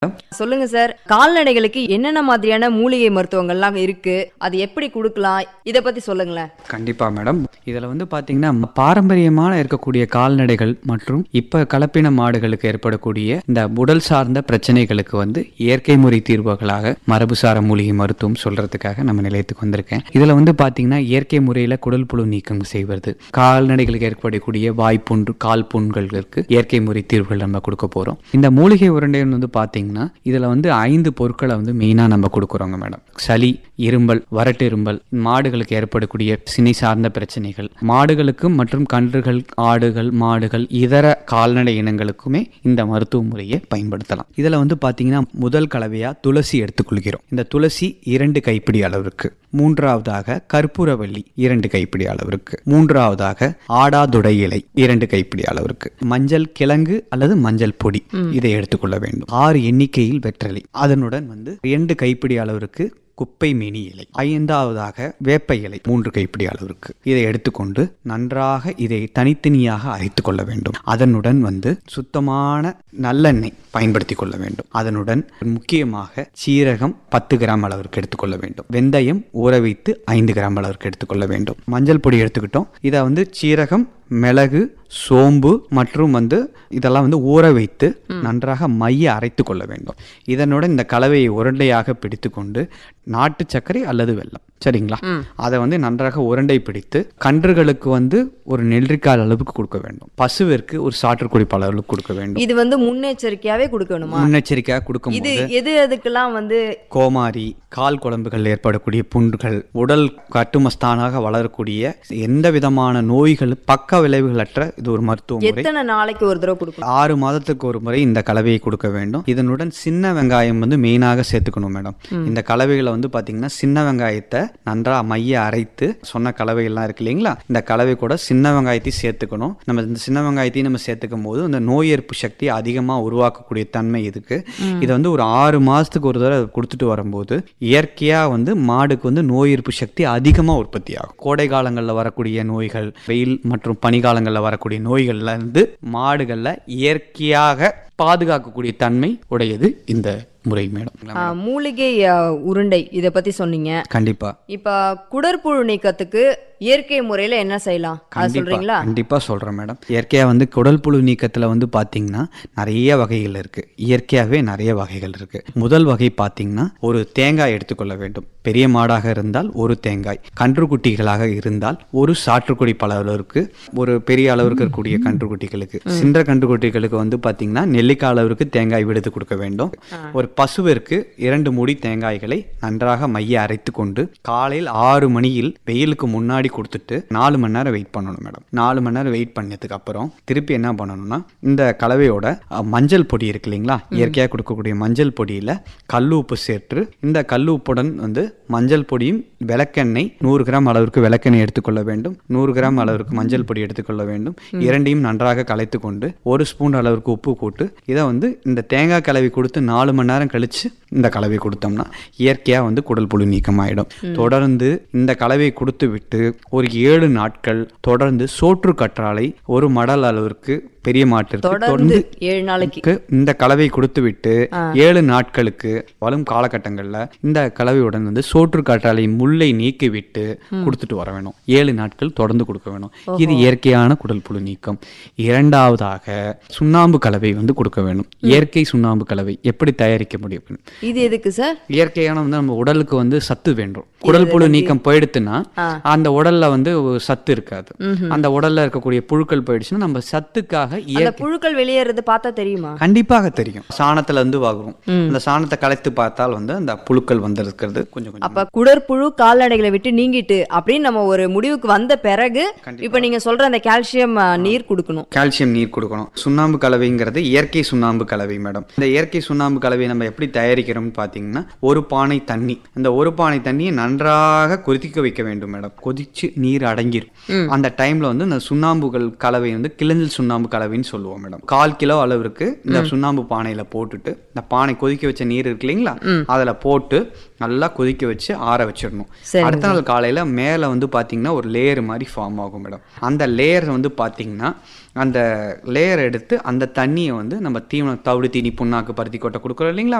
சொல்லுங்க சார் கால்நடைகளுக்கு என்னென்ன மாதிரியான மூலிகை மருத்துவங்கள்லாம் இருக்கு அது எப்படி கொடுக்கலாம் இத பத்தி சொல்லுங்களேன் கண்டிப்பா மேடம் இதில் வந்து பார்த்தீங்கன்னா பாரம்பரியமான இருக்கக்கூடிய கால்நடைகள் மற்றும் இப்போ கலப்பின மாடுகளுக்கு ஏற்படக்கூடிய இந்த உடல் சார்ந்த பிரச்சனைகளுக்கு வந்து இயற்கை முறை தீர்வுகளாக மரபுசார மூலிகை மருத்துவம் சொல்றதுக்காக நம்ம நிலையத்துக்கு வந்திருக்கேன் இதில் வந்து பார்த்தீங்கன்னா இயற்கை முறையில் குடல் புழு நீக்கம் செய்வது கால்நடைகளுக்கு ஏற்படக்கூடிய வாய்ப்புண் கால் புண்களுக்கு இயற்கை முறை தீர்வுகள் நம்ம கொடுக்க போகிறோம் இந்த மூலிகை உருண்டைன்னு வந்து பார்த்தீங்கன்னா இதில் வந்து ஐந்து பொருட்களை வந்து மெயினாக நம்ம கொடுக்குறோங்க மேடம் சளி இரும்பல் வறட்டு இரும்பல் மாடுகளுக்கு ஏற்படக்கூடிய சினை சார்ந்த பிரச்சனைகள் மாடுகளுக்கு மற்றும் கன்றுகள் ஆடுகள் மாடுகள் இதர கால்நடை இனங்களுக்குமே இந்த மருத்துவ முறையை பயன்படுத்தலாம் இதில் வந்து பார்த்தீங்கன்னா முதல் கலவையாக துளசி எடுத்துக்கொள்கிறோம் இந்த துளசி இரண்டு கைப்பிடி அளவிற்கு மூன்றாவதாக கற்பூரவள்ளி இரண்டு கைப்பிடி அளவிற்கு மூன்றாவதாக ஆடாதுடை இலை இரண்டு கைப்பிடி அளவிற்கு மஞ்சள் கிழங்கு அல்லது மஞ்சள் பொடி இதை எடுத்துக்கொள்ள வேண்டும் ஆறு எண்ணிக்கையில் வெற்றலை அதனுடன் வந்து இரண்டு கைப்பிடி அளவிற்கு குப்பை மேனி இலை ஐந்தாவதாக வேப்ப இலை மூன்று கைப்பிடி அளவிற்கு இதை எடுத்துக்கொண்டு நன்றாக இதை தனித்தனியாக அரைத்து கொள்ள வேண்டும் அதனுடன் வந்து சுத்தமான நல்லெண்ணெய் பயன்படுத்தி கொள்ள வேண்டும் அதனுடன் முக்கியமாக சீரகம் பத்து கிராம் அளவிற்கு எடுத்துக்கொள்ள வேண்டும் வெந்தயம் ஊற வைத்து ஐந்து கிராம் அளவிற்கு எடுத்துக்கொள்ள வேண்டும் மஞ்சள் பொடி எடுத்துக்கிட்டோம் இதை வந்து சீரகம் மிளகு சோம்பு மற்றும் வந்து இதெல்லாம் வந்து ஊற வைத்து நன்றாக மைய அரைத்து கொள்ள வேண்டும் இதனுடன் இந்த கலவையை உருண்டையாக பிடித்துக்கொண்டு நாட்டு சர்க்கரை அல்லது வெல்லம் சரிங்களா அதை வந்து நன்றாக உருண்டை பிடித்து கன்றுகளுக்கு வந்து ஒரு நெல்லிக்கால் அளவுக்கு கொடுக்க வேண்டும் பசுவிற்கு ஒரு சாற்றுக்குடி பல அளவுக்கு கொடுக்க வேண்டும் இது வந்து முன்னெச்சரிக்கையாவே கொடுக்கணுமா முன்னெச்சரிக்கையாக கொடுக்கும் இது எது எதுக்கெல்லாம் வந்து கோமாரி கால் குழம்புகள் ஏற்படக்கூடிய புண்கள் உடல் கட்டுமஸ்தானாக வளரக்கூடிய எந்த விதமான நோய்கள் பக்க விளைவுகளற்ற இது ஒரு மருத்துவ முறை எத்தனை நாளைக்கு ஒரு தடவை கொடுக்கணும் ஆறு மாதத்துக்கு ஒரு முறை இந்த கலவையை கொடுக்க வேண்டும் இதனுடன் சின்ன வெங்காயம் வந்து மெயினாக சேர்த்துக்கணும் மேடம் இந்த கலவைகளை வந்து பாத்தீங்கன்னா சின்ன வெங்காயத்தை நன்றா மைய அரைத்து சொன்ன கலவைகள்லாம் இருக்கு இல்லைங்களா இந்த கலவை கூட சின்ன வெங்காயத்தையும் சேர்த்துக்கணும் நம்ம இந்த சின்ன வெங்காயத்தையும் நம்ம சேர்த்துக்கும் போது இந்த நோய் எதிர்ப்பு சக்தி அதிகமாக உருவாக்கக்கூடிய தன்மை இதுக்கு இதை வந்து ஒரு ஆறு மாதத்துக்கு ஒரு தடவை கொடுத்துட்டு வரும்போது இயற்கையாக வந்து மாடுக்கு வந்து நோய் எதிர்ப்பு சக்தி அதிகமாக உற்பத்தி ஆகும் கோடை காலங்களில் வரக்கூடிய நோய்கள் வெயில் மற்றும் பனிகாலங்களில் வரக்கூடிய நோய்கள்ல இருந்து மாடுகளில் இயற்கையாக பாதுகாக்கக்கூடிய தன்மை உடையது இந்த முறை மேடம் ஆ, மூலிகை ஆ, உருண்டை இத பத்தி சொன்னீங்க கண்டிப்பா இப்ப குடற்புழு நீக்கத்துக்கு இயற்கை முறையில என்ன செய்யலாம் அது கண்டிப்பா சொல்றீங்களா கண்டிப்பா சொல்றேன் மேடம் இயற்கையா வந்து குடல் புழு நீக்கத்துல வந்து பாத்தீங்கன்னா நிறைய வகைகள் இருக்கு இயற்கையாவே நிறைய வகைகள் இருக்கு முதல் வகை பாத்தீங்கன்னா ஒரு தேங்காய் எடுத்துக்கொள்ள வேண்டும் பெரிய மாடாக இருந்தால் ஒரு தேங்காய் கன்றுக்குட்டிகளாக இருந்தால் ஒரு சாற்றுக்குடி பல அளவிற்கு ஒரு பெரிய அளவிற்கு இருக்கக்கூடிய கன்றுக்குட்டிகளுக்கு சின்ற கன்றுக்குட்டிகளுக்கு வந்து பாத்தீங்கன்னா நெல்லிக்காய் அளவிற்கு தேங்காய் விடுத்து கொடுக்க வேண்டும் ஒரு பசுவிற்கு இரண்டு மூடி தேங்காய்களை நன்றாக மைய அரைத்து கொண்டு காலையில் ஆறு மணியில் வெயிலுக்கு முன்னாடி கொடுத்துட்டு நாலு மணி நேரம் வெயிட் பண்ணணும் மேடம் நாலு மணி நேரம் வெயிட் பண்ணதுக்கு அப்புறம் திருப்பி என்ன பண்ணணும்னா இந்த கலவையோட அஹ், மஞ்சள் பொடி இருக்கு இல்லைங்களா இயற்கையாக கொடுக்கக்கூடிய மஞ்சள் பொடியில் கல் உப்பு சேர்த்து இந்த கல் உப்புடன் வந்து மஞ்சள் பொடியும் விளக்கெண்ணெய் நூறு கிராம் அளவிற்கு விளக்கெண்ணெய் எடுத்துக்கொள்ள வேண்டும் நூறு கிராம் அளவிற்கு மஞ்சள் பொடி எடுத்துக்கொள்ள வேண்டும் இரண்டையும் நன்றாக கலைத்து கொண்டு ஒரு ஸ்பூன் அளவிற்கு உப்பு கூட்டு இதை வந்து இந்த தேங்காய் கலவை கொடுத்து நாலு மணி நேரம் கழிச்சு இந்த கலவை கொடுத்தோம்னா இயற்கையாக வந்து குடல் புழு நீக்கமாயிடும் தொடர்ந்து இந்த கலவை கொடுத்து விட்டு ஒரு ஏழு நாட்கள் தொடர்ந்து சோற்று கற்றாழை ஒரு மடல் அளவிற்கு பெரிய மாட்டிற்கு தொடர்ந்து ஏழு நாளைக்கு க்கு இந்த கலவை கொடுத்து விட்டு ஏழு நாட்களுக்கு வரும் காலகட்டங்கள்ல இந்த கலவையுடன் வந்து சோற்று காற்றாலை முள்ளை நீக்கி விட்டு கொடுத்துட்டு வர வேணும் ஏழு நாட்கள் தொடர்ந்து கொடுக்க வேணும் இது இயற்கையான குடல் புழு நீக்கம் இரண்டாவதாக சுண்ணாம்பு கலவை வந்து கொடுக்க வேணும் இயற்கை சுண்ணாம்பு கலவை எப்படி தயாரிக்க முடியும் இது எதுக்கு சார் இயற்கையான வந்து நம்ம உடலுக்கு வந்து சத்து வேண்டும் குடல் புழு நீக்கம் போயிடுத்துன்னா அந்த உடல்ல வந்து ஒரு சத்து இருக்காது அந்த உடல்ல இருக்கக்கூடிய புழுக்கள் போயிடுச்சுன்னா நம்ம சத்துக்காக இயற்கை அந்த புழுக்கள் வெளியேறது பார்த்தா தெரியுமா கண்டிப்பாக தெரியும் சாணத்துல இருந்து வாங்குவோம் அந்த சாணத்தை கலைத்து பார்த்தால் வந்து அந்த புழுக்கள் வந்து இருக்கிறது கொஞ்சம் கொஞ்சம் அப்ப குடற்புழு கால்நடைகளை விட்டு நீங்கிட்டு அப்படின்னு நம்ம ஒரு முடிவுக்கு வந்த பிறகு இப்ப நீங்க சொல்ற அந்த கால்சியம் ஆ, நீர் கொடுக்கணும் கால்சியம் நீர் கொடுக்கணும் சுண்ணாம்பு கலவைங்கிறது இயற்கை சுண்ணாம்பு கலவை மேடம் இந்த இயற்கை சுண்ணாம்பு கலவை நம்ம எப்படி தயாரிக்கிறோம்னு பார்த்தீங்கன்னா ஒரு பானை தண்ணி இந்த ஒரு பானை தண்ணியை நன்றாக கொதிக்க வைக்க வேண்டும் மேடம் கொதிச்சு நீர் அடங்கிரும் அந்த டைம்ல வந்து இந்த சுண்ணாம்புகள் கலவை வந்து கிளஞ்சல் சுண்ணாம்பு கலவை கலவைன்னு சொல்லுவோம் மேடம் கால் கிலோ அளவிற்கு இந்த சுண்ணாம்பு பானையில போட்டுட்டு இந்த பானை கொதிக்க வச்ச நீர் இருக்கு இல்லைங்களா அதுல போட்டு நல்லா கொதிக்க வச்சு ஆற வச்சிடணும் சரிங்க அடுத்த நாள் காலையில மேல வந்து பாத்தீங்கன்னா ஒரு லேயர் மாதிரி ஃபார்ம் ஆகும் மேடம் அந்த லேயர் வந்து பாத்தீங்கன்னா அந்த லேயர் எடுத்து அந்த தண்ணியை வந்து நம்ம தீவனம் தவிடு தீனி புண்ணாக்கு பருத்தி கொட்டை கொடுக்குறோம் இல்லைங்களா